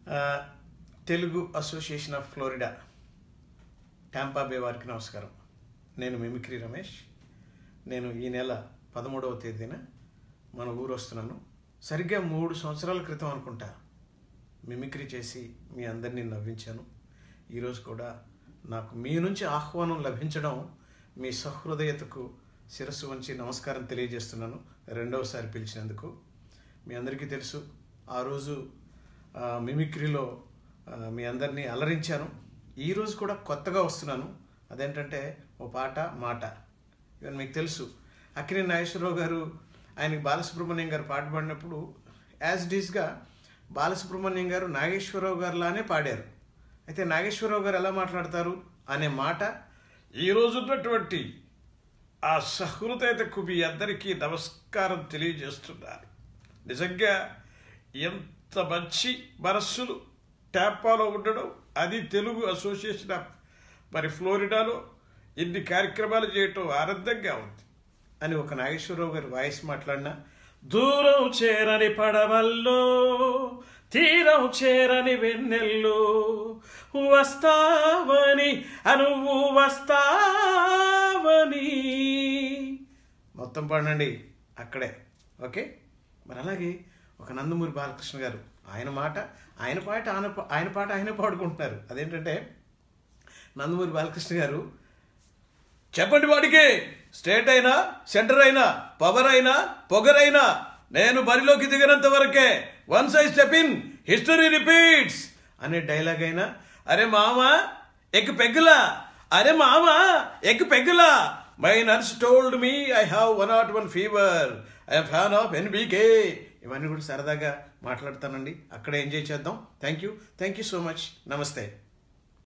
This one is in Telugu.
ఆ, Telugu association of Florida Tampa Bay వారికి నమస్కారం నేను మిమిక్రీ రమేష్ నేను ఈ నెల పదమూడవ తేదీన మన ఊరు వస్తున్నాను సరిగ్గా మూడు సంవత్సరాల క్రితం అనుకుంటా మిమిక్రీ చేసి మీ అందరినీ నవ్వించాను ఈరోజు కూడా నాకు మీ నుంచి ఆహ్వానం లభించడం మీ సహృదయతకు శిరస్సు వంచి నమస్కారం తెలియజేస్తున్నాను రెండవసారి పిలిచినందుకు మీ అందరికీ తెలుసు ఆ రోజు ఆ, మిమిక్రీలో ఆ, మీ అందరినీ అలరించాను ఈరోజు కూడా కొత్తగా వస్తున్నాను అదేంటంటే ఓ పాట మాట ఇవన్నీ మీకు తెలుసు అక్కినే నాగేశ్వరరావు గారు ఆయనకి బాలసుబ్రహ్మణ్యం గారు పాట పాడినప్పుడు యాజ్ డీస్గా బాలసుబ్రహ్మణ్యం గారు నాగేశ్వరరావు గారు లానే పాడారు అయితే నాగేశ్వరరావు గారు ఎలా మాట్లాడతారు అనే మాట ఈ రోజు ఉన్నటువంటి ఆ సహృదయతకు మీ అందరికీ నమస్కారం తెలియజేస్తున్నారు నిజంగా ఎంత మంచి మనస్సులు ట్యాంపాలో ఉండడం అది తెలుగు అసోసియేషన్ ఆఫ్ మరి ఫ్లోరిడాలో ఇన్ని కార్యక్రమాలు చేయటం ఆనందంగా ఉంది అని ఒక నాగేశ్వరరావు గారి వాయిస్ మాట్లాడినా దూరం చేరని పడవల్లో తీరం చేరని వెన్నెల్లో వస్తావని అనువు వస్తావని మొత్తం పాడండి అక్కడే ఓకే మరి అలాగే ఒక నందమూరి బాలకృష్ణ గారు ఆయన మాట ఆయన పాట ఆయన ఆయన పాట ఆయనే పాడుకుంటున్నారు అదేంటంటే నందమూరి బాలకృష్ణ గారు చెప్పండి వాడికి స్టేట్ అయినా సెంటర్ అయినా పవర్ అయినా పొగరైనా నేను బరిలోకి దిగినంత వరకే once I step in history repeats అనే డైలాగ్ అయినా అరే మామ ఎక్ పెగ్గులా అరే మామ ఎక్ పెగ్గులా my nurse told me I have one not one fever I'm fan of NBK ఇవన్నీ కూడా సరదాగా మాట్లాడతానండి అక్కడ ఎంజాయ్ చేద్దాం thank you thank you so much నమస్తే